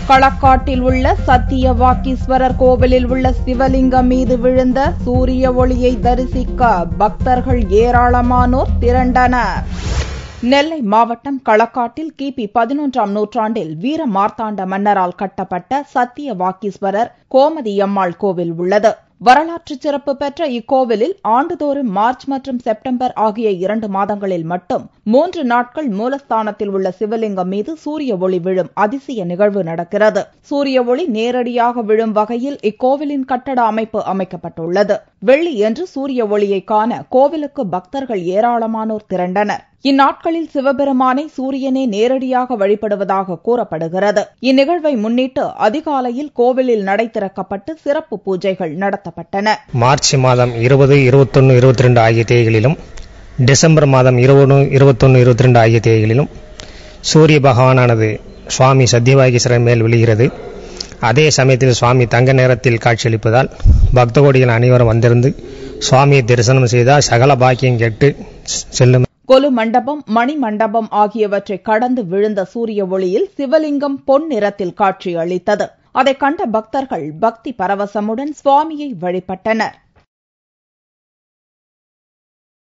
களக்காட்டில் உள்ள சத்தியவாக்கீஸ்வரர் கோவிலில் உள்ள சிவலிங்கம் மீது விழுந்த சூரிய ஒளியை தரிசிக்க பக்தர்கள் ஏராளமானோர் திரண்டனர் நெல்லை மாவட்டம் களக்காட்டில் கிபி பதினொன்றாம் நூற்றாண்டில் வீர மார்த்தாண்ட மன்னரால் கட்டப்பட்ட சத்தியவாக்கீஸ்வரர் கோமதியம்மாள் கோவில் உள்ளது வரலாற்று சிறப்பு பெற்ற இக்கோவிலில் ஆண்டுதோறும் மார்ச் மற்றும் செப்டம்பர் ஆகிய இரண்டு மாதங்களில் மட்டும் மூன்று நாட்கள் மூலஸ்தானத்தில் உள்ள சிவலிங்கம் மீது சூரிய ஒளி விழும் அதிசய நிகழ்வு நடக்கிறது சூரிய ஒளி நேரடியாக விழும் வகையில் இக்கோவிலின் கட்டட அமைப்பு அமைக்கப்பட்டுள்ளது வெள்ளி என்று சூரிய ஒளியை காண கோவிலுக்கு பக்தர்கள் ஏராளமானோர் திரண்டனர் இந்நாட்களில் சிவபெருமானை சூரியனே நேரடியாக வழிபடுவதாக கூறப்படுகிறது இந்நிகழ்வை முன்னிட்டு அதிகாலையில் கோவிலில் நடை திறக்கப்பட்டு சிறப்பு பூஜைகள் நடத்தப்பட்டன மார்ச் மாதம் இருபது இருபத்தொன்று இருபத்தி ரெண்டு ஆகிய தேதிகளிலும் டிசம்பர் மாதம் இருபது இருபத்தொன்று இருபத்தி ரெண்டு ஆகிய தேதிகளிலும் சூரிய பகவானானது சுவாமி சத்தியவாகீஸ்வரர் மேல் விழுகிறது அதே சமயத்தில் சுவாமி தங்க நேரத்தில் காட்சியளிப்பதால் பக்த கோடிகள் அனைவரும் வந்திருந்து சுவாமியை தரிசனம் செய்தால் சகல பாக்கியம் கேட்டு செல்லும் கொலு மண்டபம் மணி மண்டபம் ஆகியவற்றை கடந்து விழுந்த சூரிய ஒளியில் சிவலிங்கம் பொன் நிறத்தில் காட்சி அளித்தது அதை கண்ட பக்தர்கள் பக்தி பரவசமுடன் சுவாமியை வழிபட்டனர்